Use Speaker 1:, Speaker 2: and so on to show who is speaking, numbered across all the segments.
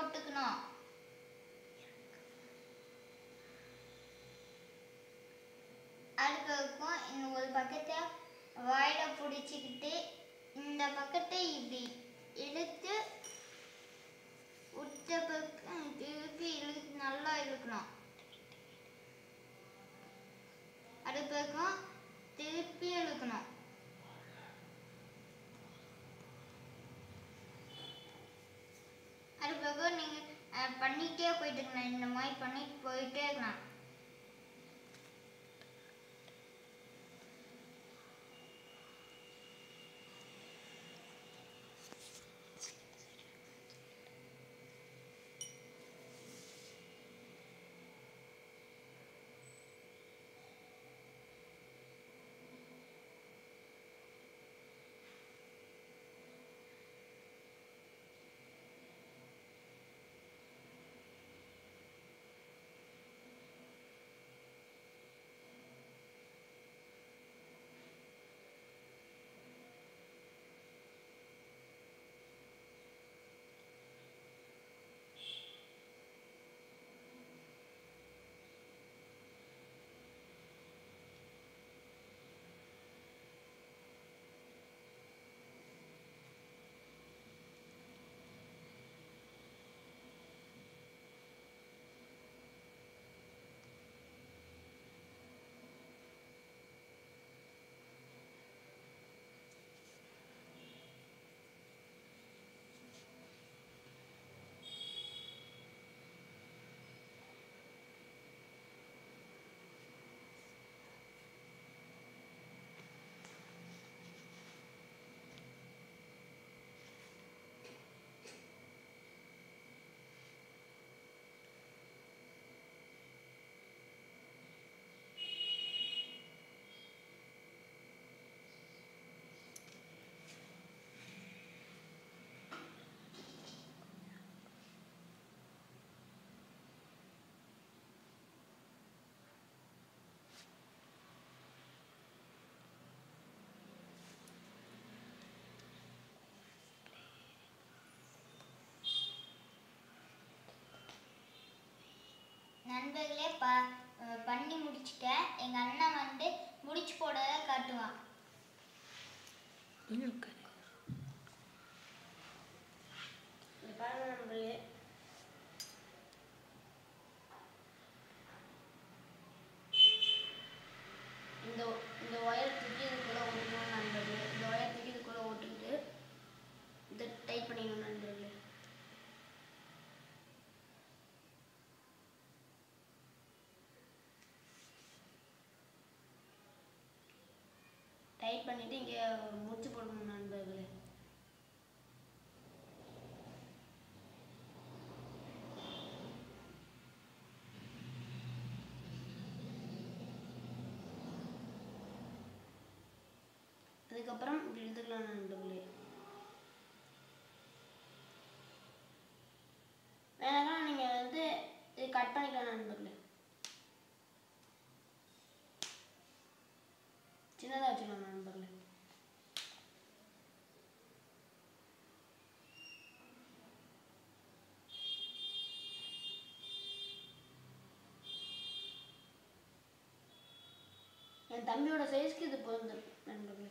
Speaker 1: போட்டுக்கணும் அதுக்கப்புறம் இந்த ஒரு பக்கத்தை வாயில பிடிச்சிக்கிட்டு இந்த பக்கத்தை இப்படி இழுத்து உத்த பக்கம் திருப்பி இழு நல்லா இழுக்கணும் அது பக்கம் திருப்பி இழுக்கணும் அது பக்கம் நீங்கள் பண்ணிகிட்டே போயிட்டு இருக்கலாம் இந்த மாதிரி பண்ணிட்டு போயிட்டே இருக்கலாம் நண்பர்களே ப அஹ் பண்ணி முடிச்சிட்டேன் எங்கள் அண்ணன் வந்து முடிச்சு போட காட்டுவான்
Speaker 2: கொஞ்சம் உட்காரு
Speaker 3: இந்த பாருங்க நண்பர்களே இந்த இந்த ஒயர் தூக்கி இதுக்குள்ள ஓட்டணும் நண்பர்களே இந்த ஒயர் தூக்கி இதுக்குள்ள ஓட்டிக்கிட்டு இதை டைட் பண்ணிக்கணும் நண்பர்களே டைட் பண்ணிட்டு இங்கே முடிச்சு போடணும் நண்பர்களே அதுக்கப்புறம் இப்படி எடுத்துக்கலாம் நண்பர்களே வேணா நீங்கள் வந்து இது கட் பண்ணிக்கலாம் நண்பர்களே சின்னதாக வச்சுக்கலாம் நண்பர்களே என் தம்பியோட சைஸ்க்கு இது போதும் நண்பர்களே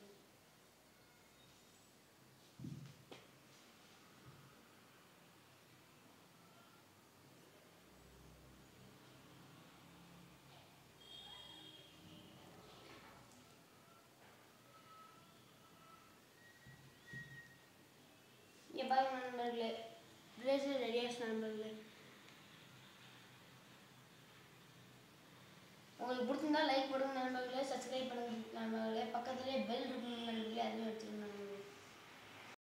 Speaker 3: இங்கே பாருங்க நண்பர்களே பிரேஸ்லெட் ரெடி ஆச்சு நண்பர்களே